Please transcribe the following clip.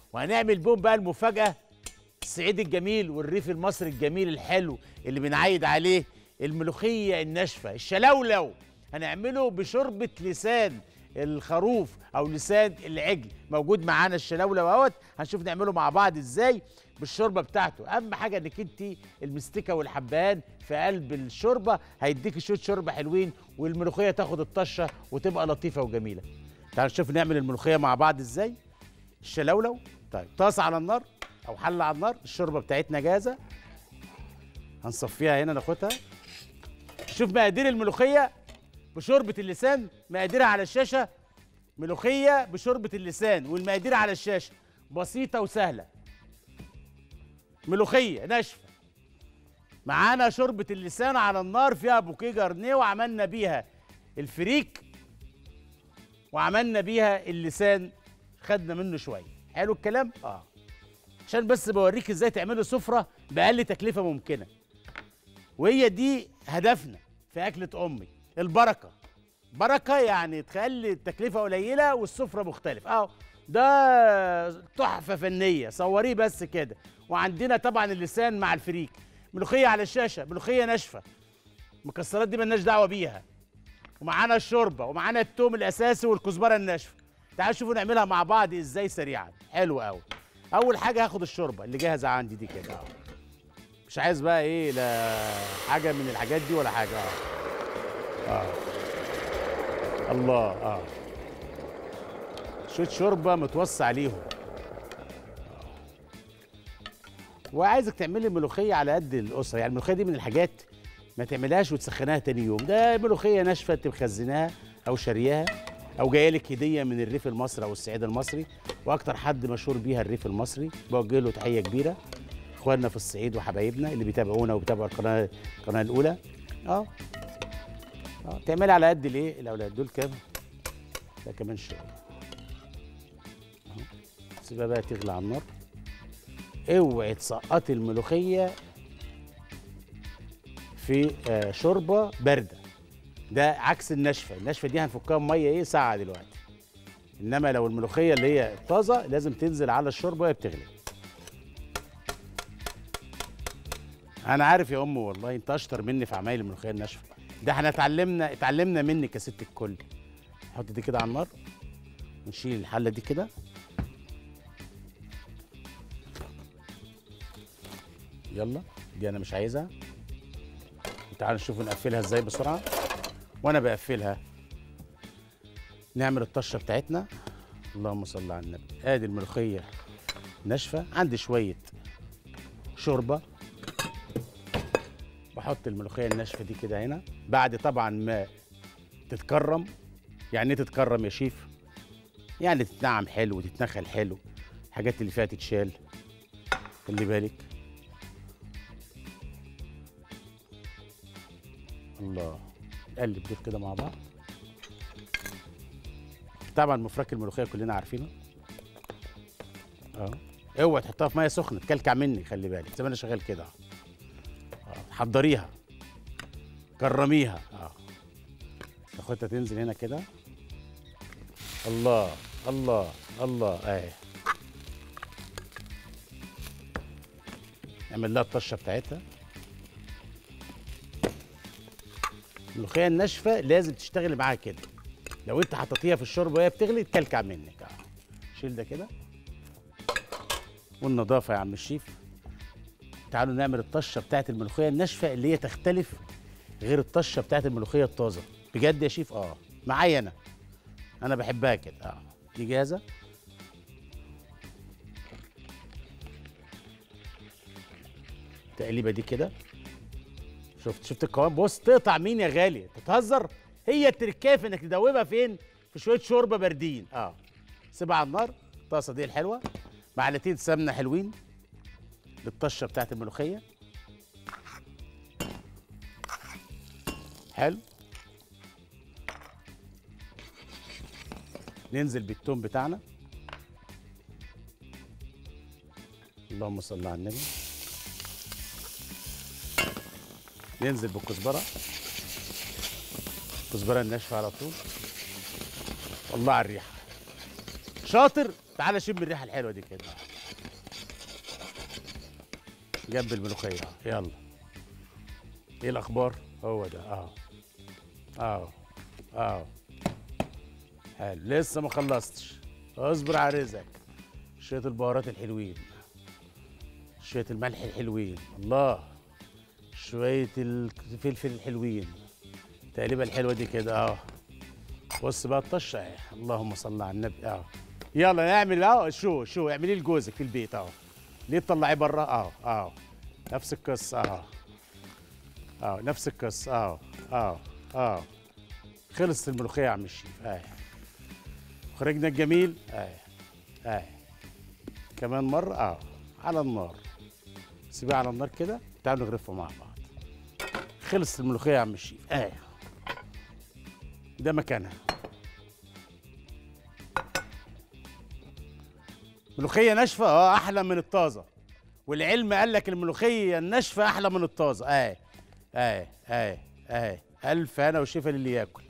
وهنعمل بهم بقى المفاجاه الصعيد الجميل والريف المصري الجميل الحلو اللي بنعايد عليه الملوخيه الناشفه الشلولو هنعمله بشوربه لسان الخروف او لسان العجل موجود معانا الشلولو اهوت هنشوف نعمله مع بعض ازاي بالشوربه بتاعته اهم حاجه انك انت المستكه والحبهان في قلب الشوربه هيديكي شويه شوربه حلوين والملوخيه تاخد الطشه وتبقى لطيفه وجميله تعالوا نشوف نعمل الملوخيه مع بعض ازاي الشلولو طيب طاسه على النار او حله على النار الشوربه بتاعتنا جاهزه هنصفيها هنا ناخدها شوف مقادير الملوخيه بشوربه اللسان مقاديرها على الشاشه ملوخيه بشوربه اللسان والمقادير على الشاشه بسيطه وسهله ملوخيه ناشفه معانا شوربه اللسان على النار فيها بوكيه جرنيه وعملنا بيها الفريك وعملنا بيها اللسان خدنا منه شويه حلو الكلام اه عشان بس بوريك ازاي تعملوا سفره باقل تكلفه ممكنه وهي دي هدفنا في اكله امي البركه بركه يعني تخلي التكلفه قليله والسفره مختلفه اه ده تحفه فنيه صوريه بس كده وعندنا طبعا اللسان مع الفريك ملوخيه على الشاشه ملوخيه ناشفه المكسرات دي ملناش دعوه بيها ومعانا الشوربه ومعانا التوم الاساسي والكزبره الناشفه تعالوا شوفوا نعملها مع بعض ازاي سريعا حلو قوي اول حاجه هاخد الشوربه اللي جاهزه عندي دي كده أهو. مش عايز بقى ايه لا حاجه من الحاجات دي ولا حاجه اه اه الله اه شويه شوربه متوصى عليهم وعايزك تعملي ملوخيه على قد الاسره يعني الملوخيه دي من الحاجات ما تعملهاش وتسخنها تاني يوم ده ملوخيه ناشفه انت مخزناها او شارياها او جايه لك هديه من الريف المصري او الصعيد المصري واكتر حد مشهور بيها الريف المصري بوجه له تحيه كبيره اخواننا في الصعيد وحبايبنا اللي بيتابعونا وبيتابعوا القناه القناه الاولى اه اه تعملي على قد الايه الاولاد دول كام ده كمان شويه اهو سيبها بقى تغلي على النار اوعي تسقطي الملوخيه في آه شوربه بارده ده عكس الناشفه الناشفه دي هنفكها بميه ايه ساعه دلوقتي انما لو الملوخيه اللي هي طازه لازم تنزل على الشوربه وهي بتغلي انا عارف يا ام والله انت اشطر مني في عمايل الملوخيه الناشفه ده احنا اتعلمنا اتعلمنا منك يا ست الكل نحط دي كده على النار ونشيل الحله دي كده يلا دي انا مش عايزها تعالوا نشوف نقفلها ازاي بسرعه وانا بقفلها نعمل الطشه بتاعتنا اللهم صل على النبي ادي الملوخيه ناشفه عندي شويه شوربه بحط الملوخيه الناشفه دي كده هنا بعد طبعا ما تتكرم يعني ايه تتكرم يا شيف يعني تتنعم حلو وتتنخل حلو الحاجات اللي فيها تتشال خلي بالك الله نقلب دول كده مع بعض طبعا مفرك الملوخيه كلنا عارفينه اه اوعى تحطها في ميه سخنه تكلكع مني خلي بالك زي ما انا شغال كده اه حضريها كرميها اه تاخدها تنزل هنا كده الله الله الله اهي نعمل لها الطشه بتاعتها الملوخيه الناشفه لازم تشتغل معاها كده لو انت حطيتيها في الشوربه وهي بتغلي تكلكع منك اه شيل ده كده والنظافه يا عم الشيف تعالوا نعمل الطشه بتاعت الملوخيه الناشفه اللي هي تختلف غير الطشه بتاعت الملوخيه الطازه بجد يا شيف اه معايا انا انا بحبها كده اه دي جاهزه التقليبه دي كده شفت شفت القوام بص تقطع مين يا غالي تتهزر هي التركايه في انك تدوبها فين في شويه شوربه باردين اه سيبها على النار الطاسه دي الحلوه معلقتين سمنه حلوين للطشه بتاعت الملوخيه حلو ننزل بالثوم بتاعنا اللهم صل على النبي ننزل بالكزبره الكزبره الناشفه على طول والله على الريحه شاطر تعالى شم الريحه الحلوه دي كده جنب الملوخيه يلا ايه الاخبار هو ده اه اه اه حلو لسه ما خلصتش اصبر على رزقك شويه البهارات الحلوين شويه الملح الحلوين الله شويه الفلفل الحلوين التقليبه الحلوه دي كده اه بص بقى الطشه اهي اللهم صل على النبي اه يلا نعمل اه شو شو اعمليه لجوزك في البيت اه ليه تطلعيه بره اه اه نفس القصه اه اه نفس القصه اه اه اه خلصت الملوخيه يا عم الشيف اه خرجنا الجميل اه اه كمان مره اه على النار سيبها على النار كده تعالوا نغرفها مع بعض خلصت الملوخيه يا عم الشيف اه ده مكانها ملوخيه ناشفه اه احلى من الطازه والعلم قال لك الملوخيه الناشفه احلى من الطازه اه اه اه اه الف هنا وشفا للي ياكل